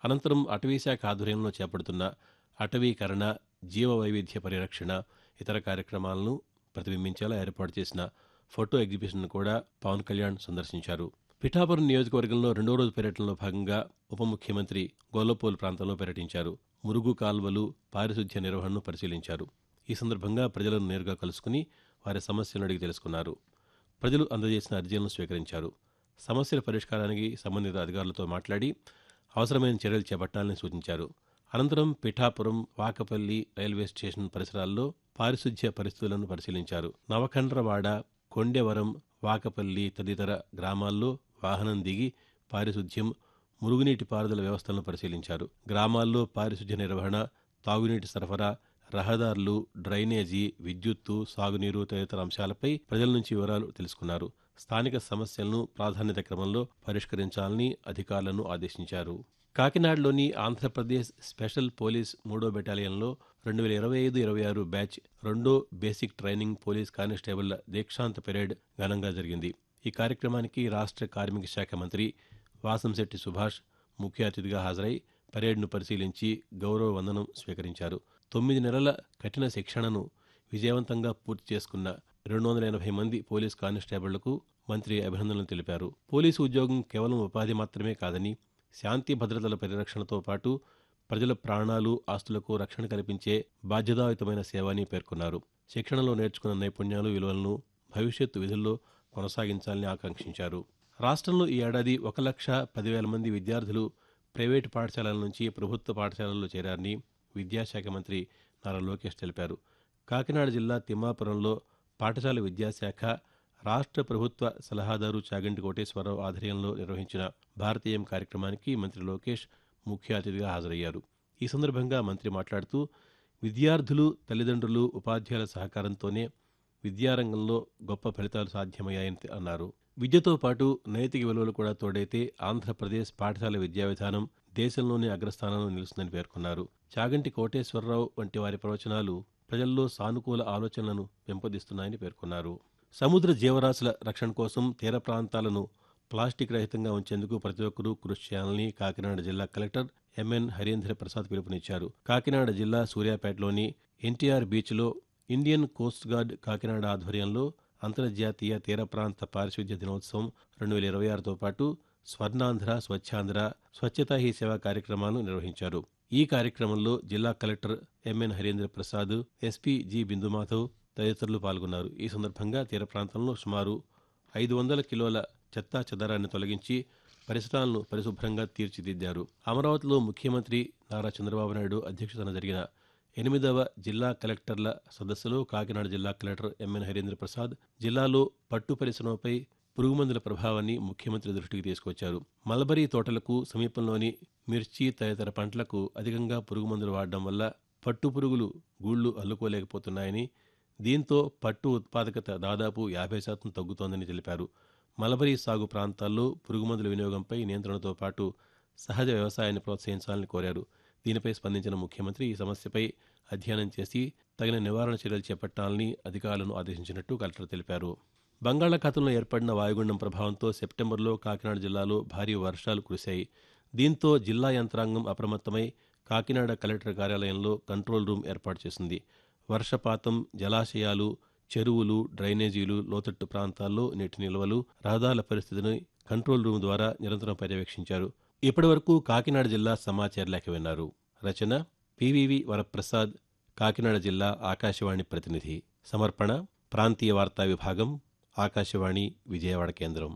అనంతరం అటవీశాఖ ఆధ్వర్యంలో చేపడుతున్న అటవీకరణ జీవ వైవిధ్య పరిరక్షణ ఇతర కార్యక్రమాలను ప్రతిబింబించేలా ఏర్పాటు చేసిన ఫోటో ఎగ్జిబిషన్ను కూడా పవన్ కళ్యాణ్ సందర్శించారు పిఠాపురం నియోజకవర్గంలో రెండో రోజు పర్యటనలో భాగంగా ఉప ముఖ్యమంత్రి గొల్లపోలు ప్రాంతంలో పర్యటించారు మురుగు కాల్వలు పారిశుధ్య నిర్వహణను పరిశీలించారు ఈ సందర్భంగా ప్రజలను నేరుగా కలుసుకుని వారి సమస్యలను అడిగి తెలుసుకున్నారు ప్రజలు అందజేసిన అర్జీలను స్వీకరించారు సమస్యల పరిష్కారానికి సంబంధిత అధికారులతో మాట్లాడి అవసరమైన చర్యలు చేపట్టాలని సూచించారు అనంతరం పిఠాపురం వాకపల్లి రైల్వే స్టేషన్ పరిసరాల్లో పారిశుధ్య పరిస్థితులను పరిశీలించారు నవకండ్రవాడ కొండెవరం వాకపల్లి తదితర గ్రామాల్లో వాహనం దిగి పారిశుధ్యం మురుగునీటి పారుదల వ్యవస్థలను పరిశీలించారు గ్రామాల్లో పారిశుధ్య నిర్వహణ తాగునీటి సరఫరా రహదారులు డ్రైనేజీ విద్యుత్తు సాగునీరు తదితర అంశాలపై ప్రజల నుంచి వివరాలు తెలుసుకున్నారు స్థానిక సమస్యలను ప్రాధాన్యత క్రమంలో పరిష్కరించాలని అధికారులను ఆదేశించారు కాకినాడలోని ఆంధ్రప్రదేశ్ స్పెషల్ పోలీస్ మూడో బెటాలియన్లో రెండు వేల ఇరవై ఐదు ఇరవై ఆరు బ్యాచ్ రెండో బేసిక్ ట్రైనింగ్ పోలీస్ కానిస్టేబుళ్ల దీక్షాంత పెరేడ్ ఘనంగా జరిగింది ఈ కార్యక్రమానికి రాష్ట్ర కార్మిక శాఖ మంత్రి వాసంశెట్టి సుభాష్ ముఖ్య అతిథిగా హాజరై పరేడ్ను పరిశీలించి గౌరవ వందనం స్వీకరించారు తొమ్మిది నెలల కఠిన శిక్షణను విజయవంతంగా పూర్తి చేసుకున్న రెండు వందల ఎనభై మంది పోలీస్ కానిస్టేబుళ్లకు మంత్రి అభినందనలు తెలిపారు పోలీసు ఉద్యోగం కేవలం ఉపాధి మాత్రమే కాదని శాంతి భద్రతల పరిరక్షణతో పాటు ప్రజల ప్రాణాలు ఆస్తులకు రక్షణ కల్పించే బాధ్యతాయుతమైన సేవ అని పేర్కొన్నారు శిక్షణలో నేర్చుకున్న నైపుణ్యాలు విలువలను భవిష్యత్తు విధుల్లో కొనసాగించాలని ఆకాంక్షించారు రాష్ట్రంలో ఈ ఏడాది ఒక లక్ష పదివేల మంది విద్యార్థులు ప్రైవేటు పాఠశాలల నుంచి ప్రభుత్వ పాఠశాలల్లో చేరారని విద్యాశాఖ మంత్రి నారా లోకేష్ తెలిపారు కాకినాడ జిల్లా తిమ్మాపురంలో పాఠశాల విద్యాశాఖ రాష్ట్ర ప్రభుత్వ సలహాదారు చాగంటి కోటేశ్వరరావు ఆధ్వర్యంలో నిర్వహించిన భారతీయం కార్యక్రమానికి మంత్రి లోకేష్ ముఖ్య అతిథిగా హాజరయ్యారు ఈ సందర్భంగా మంత్రి మాట్లాడుతూ విద్యార్థులు తల్లిదండ్రులు ఉపాధ్యాయుల సహకారంతోనే విద్యారంగంలో గొప్ప ఫలితాలు సాధ్యమయ్యాయని అన్నారు విద్యతో పాటు నైతిక విలువలు కూడా తోడైతే ఆంధ్రప్రదేశ్ పాఠశాల విద్యా విధానం దేశంలోనే అగ్రస్థానంలో నిలుస్తుందని పేర్కొన్నారు చాగంటి కోటేశ్వరరావు వంటి వారి ప్రవచనాలు ప్రజల్లో సానుకూల ఆలోచనలను పెంపొందిస్తున్నాయని పేర్కొన్నారు సముద్ర జీవరాశుల రక్షణ కోసం తీర ప్రాంతాలను ప్లాస్టిక్ రహితంగా ఉంచేందుకు ప్రతి ఒక్కరూ కృషి చేయాలని కాకినాడ జిల్లా కలెక్టర్ ఎంఎన్ హరీంద్ర ప్రసాద్ పిలుపునిచ్చారు కాకినాడ జిల్లా సూర్యాపేటలోని ఎన్టీఆర్ బీచ్లో ఇండియన్ కోస్ట్ గార్డ్ కాకినాడ ఆధ్వర్యంలో అంతర్జాతీయ తీర ప్రాంత పారిశుద్ధ్య దినోత్సవం రెండు వేల ఇరవై ఆరుతో పాటు స్వర్ణాంధ్ర స్వచ్ఛాంధ్ర స్వచ్ఛతా హీ సేవ కార్యక్రమాలను నిర్వహించారు ఈ కార్యక్రమంలో జిల్లా collector M N Harindra Prasad SP G Bindumadhav తదితరులు పాల్గొన్నారు ఈ సందర్భంగా తీర ప్రాంతంలో సుమారు ఐదు వందల కిలోల చెత్తా చెదారాన్ని తొలగించి పరిసరాలను పరిశుభ్రంగా తీర్చిదిద్దారు అమరావతిలో ముఖ్యమంత్రి నారా చంద్రబాబు నాయుడు అధ్యక్షతన జరిగిన ఎనిమిదవ జిల్లా కలెక్టర్ల సదస్సులో కాకినాడ జిల్లా కలెక్టర్ ఎంఎన్ హరీంద్ర ప్రసాద్ జిల్లాలో పట్టు పరిశ్రమపై పురుగుమందుల ప్రభావాన్ని ముఖ్యమంత్రి దృష్టికి తీసుకొచ్చారు మల్బరీ తోటలకు సమీపంలోని మిర్చి తదితర పంటలకు అధికంగా పురుగుమందులు వాడడం వల్ల పట్టు పురుగులు గూళ్లు అల్లుకోలేకపోతున్నాయని దీంతో పట్టు ఉత్పాదకత దాదాపు యాభై శాతం తగ్గుతోందని తెలిపారు మలబరీ సాగు ప్రాంతాల్లో పురుగుమందుల వినియోగంపై నియంత్రణతో పాటు సహజ వ్యవసాయాన్ని ప్రోత్సహించాలని కోరారు దీనిపై స్పందించిన ముఖ్యమంత్రి ఈ సమస్యపై అధ్యయనం చేసి తగిన నివారణ చర్యలు చేపట్టాలని అధికారులను ఆదేశించినట్టు కలెక్టర్ తెలిపారు బంగాళాఖాతంలో ఏర్పడిన వాయుగుండం ప్రభావంతో సెప్టెంబర్లో కాకినాడ జిల్లాలో భారీ వర్షాలు కురిశాయి దీంతో జిల్లా యంత్రాంగం అప్రమత్తమై కాకినాడ కలెక్టర్ కార్యాలయంలో కంట్రోల్ రూమ్ ఏర్పాటు చేసింది వర్షపాతం జలాశయాలు చెరువులు డ్రైనేజీలు లోతట్టు ప్రాంతాల్లో నీటి నిల్వలు రహదారుల పరిస్థితిని కంట్రోల్ రూమ్ ద్వారా నిరంతరం పర్యవేక్షించారు ఇప్పటివరకు కాకినాడ జిల్లా సమాచార లేఖ విన్నారు రచన పివివి వరప్రసాద్ కాకినాడ జిల్లా ఆకాశవాణి ప్రతినిధి సమర్పణ ప్రాంతీయ వార్తా విభాగం ఆకాశవాణి విజయవాడ కేంద్రం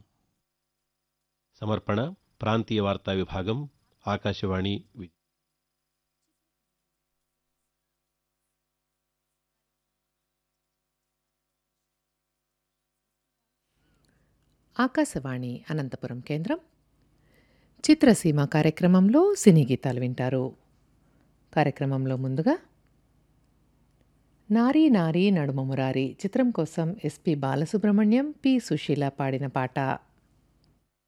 సమర్పణ ప్రాంతీయ వార్తా విభాగం ఆకాశవాణి వి- ఆకాశవాణి అనంతపురం కేంద్రం చిత్రసీమ కార్యక్రమంలో సినీ గీతాలు వింటారు కార్యక్రమంలో ముందుగా నారీ నారీ నడుమ మురారి చిత్రం కోసం ఎస్పి బాలసుబ్రహ్మణ్యం పి సుశీల పాడిన పాట